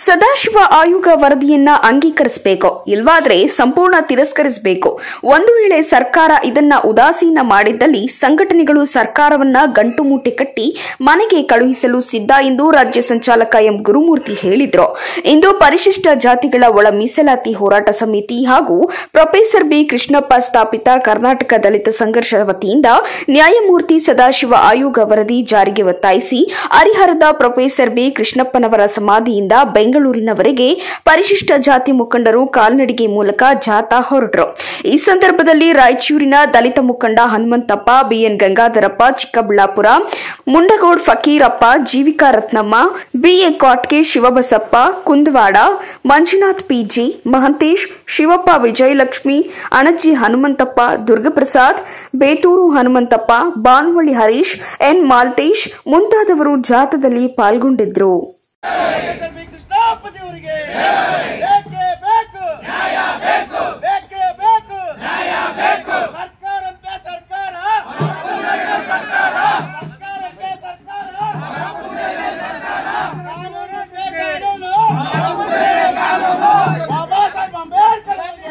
ಸದಾಶಿವ ಆಯೋಗ ವರದಿಯನ್ನ ಅಂಗೀಕರಿಸಬೇಕು ಇಲ್ವಾದ್ರೆ ಸಂಪೂರ್ಣ ತಿರಸ್ಕರಿಸಬೇಕು ಒಂದು ವೇಳೆ ಸರ್ಕಾರ ಇದನ್ನ ಉದಾಸೀನ ಮಾಡಿದ್ದಲ್ಲಿ ಸಂಘಟನೆಗಳು ಸರ್ಕಾರವನ್ನ ಗಂಟು ಮೂಟೆ ಕಟ್ಟಿ ಮನೆಗೆ ಕಳುಹಿಸಲು ಸಿದ್ಧ ಎಂದು ರಾಜ್ಯ ಸಂಚಾಲಕ ಎಂ ಗುರುಮೂರ್ತಿ ಹೇಳಿದ್ರು ಇಂದು ಪರಿಶಿಷ್ಟ ಜಾತಿಗಳ ಒಳ ಮೀಸಲಾತಿ ಹೋರಾಟ ಸಮಿತಿ ಹಾಗೂ ಪ್ರೊಫೆಸರ್ ಬಿ ಕೃಷ್ಣಪ್ಪ ಸ್ಥಾಪಿತ ಕರ್ನಾಟಕ ದಲಿತ ಸಂಘರ್ಷ ವತಿಯಿಂದ ನ್ಯಾಯಮೂರ್ತಿ ಸದಾಶಿವ ಆಯೋಗ ವರದಿ ಜಾರಿಗೆ ಒತ್ತಾಯಿಸಿ ಹರಿಹರದ ಪ್ರೊಫೆಸರ್ ಬಿ ಕೃಷ್ಣಪ್ಪನವರ ಸಮಾಧಿಯಿಂದ ಬೆಂಗಳೂರಿನವರೆಗೆ ಪರಿಶಿಷ್ಟ ಜಾತಿ ಮುಖಂಡರು ಕಾಲ್ನಡಿಗೆ ಮೂಲಕ ಜಾಥಾ ಹೊರಟರು ಈ ಸಂದರ್ಭದಲ್ಲಿ ರಾಯಚೂರಿನ ದಲಿತ ಮುಖಂಡ ಹನುಮಂತಪ್ಪ ಬಿಎನ್ ಗಂಗಾಧರಪ್ಪ ಚಿಕ್ಕಬಳ್ಳಾಪುರ ಮುಂಡಗೋಡ್ ಫಕೀರಪ್ಪ ಜೀವಿಕಾ ರತ್ನಮ್ಮ ಬಿಎ ಕಾಟ್ಗೆ ಶಿವಬಸಪ್ಪ ಕುಂದವಾಡ ಮಂಜುನಾಥ್ ಪಿಜಿ ಮಹಂತೇಶ್ ಶಿವಪ್ಪ ವಿಜಯಲಕ್ಷ್ಮಿ ಅಣಜಿ ಹನುಮಂತಪ್ಪ ದುರ್ಗಪ್ರಸಾದ್ ಬೇತೂರು ಹನುಮಂತಪ್ಪ ಬಾನ್ವಳ್ಳಿ ಹರೀಶ್ ಎನ್ ಮಾಲ್ತೇಶ್ ಮುಂತಾದವರು ಜಾಥಾದಲ್ಲಿ ಪಾಲ್ಗೊಂಡಿದ್ರು ಪ್ರೊಫೆಸರ್ ಬಿ ಕೃಷ್ಣಪ್ಪಜಿಯವರಿಗೆ ಬೇಕೇ ಬೇಕು ನ್ಯಾಯ ಬೇಕು ಬೇಕೇ ಬೇಕು ನ್ಯಾಯ ಬೇಕು ಸರ್ಕಾರಕ್ಕೆ ಸರ್ಕಾರ ಸರ್ಕಾರಕ್ಕೆ ಸರ್ಕಾರ ಕಾನೂನು ಬೇಕಾಗಿರೋದು ಬಾಬಾ ಸಾಹೇಬ್ ಅಂಬೇಡ್ಕರ್ ಅವರಿಗೆ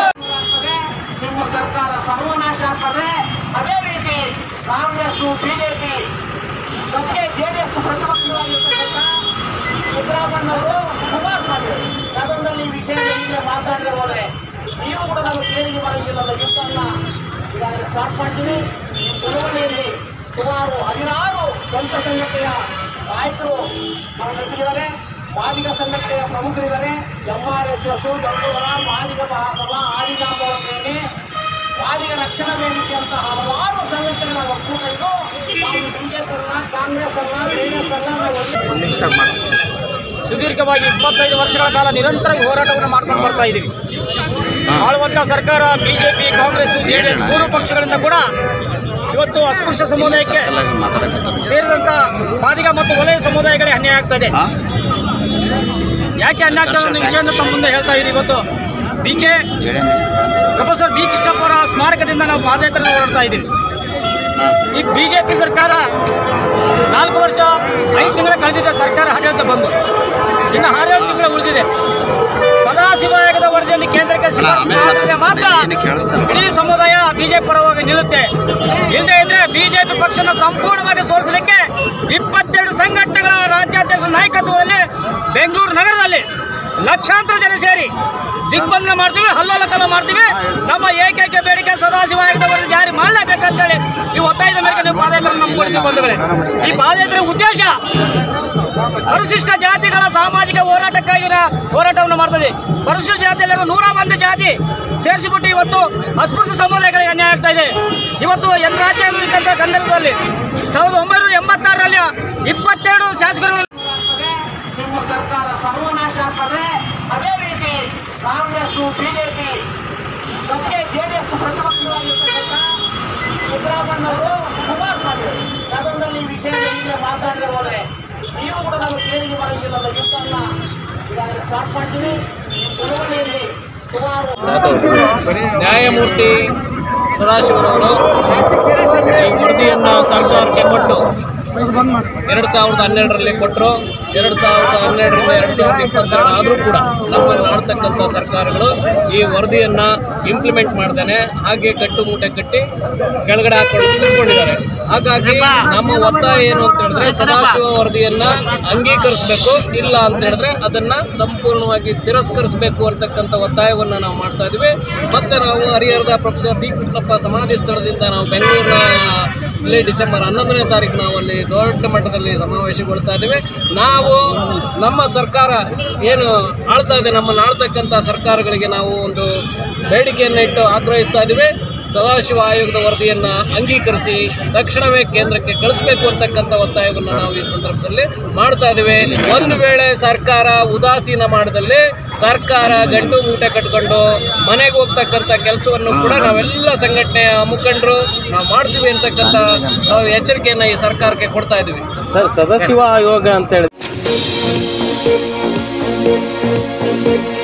ನಿಮ್ಮ ಸರ್ಕಾರ ಸರ್ವನಾಶ ಆಗ್ತದೆ ಅದೇ ರೀತಿ ಕಾಂಗ್ರೆಸ್ ಬಿಜೆಪಿ ಜೊತೆಗೆ ಜೆಡಿಎಸ್ ಪ್ರತಿಪಕ್ಷವಾಗಿರ್ತಕ್ಕಂಥ ಸಿದ್ದರಾಮಯ್ಯ ಅವರು ಕುಮಾರಸ್ವಾಮಿ ಸದನದಲ್ಲಿ ಈ ವಿಷಯ ಈಗಲೇ ಮಾತಾಡದೆ ಹೋದ್ರೆ ನೀವು ಕೂಡ ನಾವು ಕೇರಿಗೆ ಬರೋದಿಲ್ಲ ಯುದ್ಧವನ್ನ ಈಗಾಗಲೇ ಸ್ಟಾರ್ಟ್ ಮಾಡ್ತೀವಿ ಈ ಚಳವಳಿಯಲ್ಲಿ ಸುಮಾರು ಹದಿನಾರು ದಲಿತ ಸಂಘಟನೆಯ ನಾಯಕರು ನಮ್ಮ ಜೊತೆಗಿದ್ದಾರೆ ಮಾದಿಗ ಸಂಘಟನೆಯ ಪ್ರಮುಖರಿದ್ದಾರೆ ಎಂ ಆರ್ ಎಸ್ ಎಸ್ ಗಂಗೂರ ಮಾದಿಗ ಮಹಾಸಭಾ ಆದಿಜಾಂಬವ ಸೇನೆ ಮಾದಿಗ ರಕ್ಷಣಾ ವೇದಿಕೆ ಅಂತ ಹಲವಾರು ಸಂಘಟನೆಗಳ ಒಕ್ಕೂಟಗಳು ನಾವು ಬಿಜೆಪಿ ಅಲ್ಲ ಕಾಂಗ್ರೆಸ್ ಅಲ್ಲ ಜೆಡಿಎಸ್ ಅಲ್ಲ ನಾವು ಒಂದೇ ಸುದೀರ್ಘವಾಗಿ ಇಪ್ಪತ್ತೈದು ವರ್ಷಗಳ ಕಾಲ ನಿರಂತರ ಹೋರಾಟವನ್ನು ಮಾಡ್ಕೊಂಡು ಬರ್ತಾ ಇದ್ದೀವಿ ಆಳುವಂಥ ಸರ್ಕಾರ ಬಿಜೆಪಿ ಕಾಂಗ್ರೆಸ್ ಜೆಡಿಎಸ್ ಮೂರು ಪಕ್ಷಗಳಿಂದ ಕೂಡ ಇವತ್ತು ಅಸ್ಪೃಶ್ಯ ಸಮುದಾಯಕ್ಕೆ ಸೇರಿದಂಥ ಮಾದಿಗ ಮತ್ತು ವಲಯ ಸಮುದಾಯಗಳಿಗೆ ಅನ್ಯಾಯ ಆಗ್ತಾ ಇದೆ ಯಾಕೆ ಅನ್ಯಾಯ ಆಗ್ತದೆ ಅನ್ನೋ ವಿಷಯವನ್ನು ತಮ್ಮ ಮುಂದೆ ಹೇಳ್ತಾ ಇದ್ದೀವಿ ಇವತ್ತು B K professor B Krishnappa ಅವರ ಸ್ಮಾರಕದಿಂದ ನಾವು ಪಾದಯಾತ್ರೆ ಹೊರಡ್ತಾ ಇದ್ದೀವಿ ಈ ಬಿಜೆಪಿ ಸರ್ಕಾರ ನಾಲ್ಕು ವರ್ಷ ಐದು ತಿಂಗಳ ಕಳೆದಿದ್ದ ಸರ್ಕಾರ ಆಡಳಿತ ಬಂದು ಇನ್ನು ಆರೇಳು ತಿಂಗಳು ಉಳಿದಿದೆ ಸದಾಶಿವ ಆಯೋಗದ ವರದಿಯನ್ನು ಕೇಂದ್ರಕ್ಕೆ ಶಿಫಾರಸು ಮಾಡಿದ್ರೆ ಮಾತ್ರ ಇಡೀ ಸಮುದಾಯ ಬಿಜೆಪಿ ಪರವಾಗಿ ನಿಲ್ಲುತ್ತೆ ಇಲ್ಲದೆ ಇದ್ರೆ ಬಿಜೆಪಿ ಪಕ್ಷನ ಸಂಪೂರ್ಣವಾಗಿ ಸೋಲಿಸಲಿಕ್ಕೆ ಇಪ್ಪತ್ತೆರಡು ಸಂಘಟನೆಗಳ ರಾಜ್ಯಾಧ್ಯಕ್ಷರ ನಾಯಕತ್ವದಲ್ಲಿ ಬೆಂಗಳೂರು ನಗರದಲ್ಲಿ ಲಕ್ಷಾಂತರ ಜನ ಸೇರಿ ದಿಗ್ಬಂಧನ ಮಾಡ್ತೀವಿ ಹಲ್ಲೋಲಕಲ್ಲ ಮಾಡ್ತೀವಿ ನಮ್ಮ ಏಕೈಕ ಬೇಡಿಕೆ ಸದಾಶಿವ ಆಯೋಗದ ವರದಿ ಜಾರಿ ಮಾಡಲೇಬೇಕಂತೇಳಿ ಈ ಒತ್ತಾಯದ ಮೇರೆಗೆ ನೀವು ಪಾದಯಾತ್ರೆ ನಂಬಿಕೊಂಡಿದ್ದೀವಿ ಬಂಧುಗಳೇ ಈ ಪಾದಯಾತ್ರೆ ಉದ್ದೇಶ ಪರಿಶಿಷ್ಟ ಜಾತಿಗಳ ಸಾಮಾಜಿಕ ಹೋರಾಟಕ್ಕಾಗಿ ನಾ- ಹೋರಾಟವನ್ನು ಮಾಡ್ತದೆ ಪರಿಶಿಷ್ಟ ಜಾತಿಯಲ್ಲಿರುವ ನೂರ ಒಂದು ಜಾತಿ ಸೇರಿಸಿಬಿಟ್ಟು ಇವತ್ತು ಅಸ್ಪೃಶ್ಯ ಸಮುದಾಯಗಳಿಗೆ ಅನ್ಯಾಯ ಆಗ್ತಾ ಇದೆ ಇವತ್ತು ಎನ್ ರಾಜ್ಯ ಇರ್ತಕ್ಕಂಥ ಗಂಧರ್ವದಲ್ಲಿ ಸಾವಿರದ ಒಂಬೈನೂರ ಎಂಬತ್ತಾರರಲ್ಲಿ ಇಪ್ಪತ್ತೆರಡು ಶಾಸಕರುಗಳು ಆಗ್ತದೆ ನಿಮ್ಮ ಸರ್ಕಾರ ಸರ್ವನಾಶ ಆಗ್ತದೆ ಅದೇ ರೀತಿ ಕಾಂಗ್ರೆಸ್ ಬಿಜೆಪಿ ಜೊತೆಗೆ ಜೆಡಿಎಸ್ ಪ್ರತಿಪಕ್ಷವಾಗಿರ್ತಕ್ಕಂಥ ಸಿದ್ದರಾಮಯ್ಯ ಅವರು ಕುಮಾರಸ್ವಾಮಿ ಸದನದಲ್ಲಿ ಈ ವಿಷಯ ಈಗಲೇ ಮಾತಾಡದೆ ಹೋದ್ರೆ ನೀವು ಕೂಡ ನಾವು ಕೇರಿಗೆ ಬರೋದಿಲ್ಲ ಯುದ್ಧವನ್ನ ಈಗಾಗಲೇ ಸ್ಟಾರ್ಟ್ ಮಾಡ್ತೀವಿ ಈ ಚಳವಳಿಯಲ್ಲಿ ಸುಮಾರು ನ್ಯಾಯಮೂರ್ತಿ ಸದಾಶಿವರವರು ಈ ವರದಿಯನ್ನು ಸರ್ಕಾರಕ್ಕೆ ಕೊಟ್ಟು ಎರಡು ಸಾವಿರದ ಹನ್ನೆರಡರಲ್ಲಿ ಕೊಟ್ಟರು ಎರಡು ಸಾವಿರದ ಹನ್ನೆರಡರಿಂದ ಎರಡು ಸಾವಿರದ ಇಪ್ಪತ್ತೆರಡು ಆದರೂ ಕೂಡ ನಮ್ಮನ್ನು ಆಳ್ತಕ್ಕಂಥ ಸರ್ಕಾರಗಳು ಈ ವರದಿಯನ್ನು ಇಂಪ್ಲಿಮೆಂಟ್ ಮಾಡ್ದೇನೆ ಹಾಗೆ ಕಟ್ಟು ಮೂಟೆ ಕಟ್ಟಿ ಕೆಳಗಡೆ ಹಾಕೊಂಡು ತಿಳ್ಕೊಂಡಿದ್ದಾರೆ ಹಾಗಾಗಿ ನಮ್ಮ ಒತ್ತಾಯ ಏನು ಅಂತ ಹೇಳಿದ್ರೆ ಸದಾಶಿವ ವರದಿಯನ್ನು ಅಂಗೀಕರಿಸಬೇಕು ಇಲ್ಲ ಅಂತ ಹೇಳಿದ್ರೆ ಅದನ್ನು ಸಂಪೂರ್ಣವಾಗಿ ತಿರಸ್ಕರಿಸಬೇಕು ಅಂತಕ್ಕಂಥ ಒತ್ತಾಯವನ್ನು ನಾವು ಮಾಡ್ತಾ ಇದ್ವಿ ಮತ್ತೆ ನಾವು ಹರಿಹರದ ಪ್ರೊಫೆಸರ್ ಡಿ ಕೃಷ್ಣಪ್ಪ ಸಮಾಧಿ ಸ್ಥಳದಿಂದ ನಾವು ಬೆಂಗಳೂರಿನ ಇಲ್ಲಿ ಡಿಸೆಂಬರ್ ಹನ್ನೊಂದನೇ ತಾರೀಕು ನಾವು ಅಲ್ಲಿ ದೊಡ್ಡ ಮಟ್ಟದಲ್ಲಿ ಸಮಾವೇಶಗೊಳ್ತಾ ಇದ್ದೀವಿ ನಾವು ನಮ್ಮ ಸರ್ಕಾರ ಏನು ಆಳ್ತಾ ಇದೆ ನಮ್ಮನ್ನು ಆಳ್ತಕ್ಕಂಥ ಸರ್ಕಾರಗಳಿಗೆ ನಾವು ಒಂದು ಬೇಡಿಕೆಯನ್ನು ಇಟ್ಟು ಆಗ್ರಹಿಸ್ತಾ ಇದ್ದೀವಿ ಸದಾಶಿವ ಆಯೋಗದ ವರದಿಯನ್ನು ಅಂಗೀಕರಿಸಿ ತಕ್ಷಣವೇ ಕೇಂದ್ರಕ್ಕೆ ಕಳಿಸಬೇಕು ಅಂತಕ್ಕಂಥ ಒತ್ತಾಯವನ್ನು ನಾವು ಈ ಸಂದರ್ಭದಲ್ಲಿ ಮಾಡ್ತಾ ಇದ್ದೀವಿ ಒಂದು ವೇಳೆ ಸರ್ಕಾರ ಉದಾಸೀನ ಮಾಡಿದಲ್ಲಿ ಸರ್ಕಾರ ಗಂಟು ಮೂಟೆ ಕಟ್ಕೊಂಡು ಮನೆಗೆ ಹೋಗ್ತಕ್ಕಂಥ ಕೆಲಸವನ್ನು ಕೂಡ ನಾವೆಲ್ಲ ಸಂಘಟನೆಯ ಮುಖಂಡರು ನಾವು ಮಾಡ್ತೀವಿ ಅಂತಕ್ಕಂಥ ನಾವು ಎಚ್ಚರಿಕೆಯನ್ನು ಈ ಸರ್ಕಾರಕ್ಕೆ ಕೊಡ್ತಾ ಇದ್ದೀವಿ ಸರ್ ಸದಾಶಿವ ಆಯೋಗ ಅಂತ ಹೇಳಿ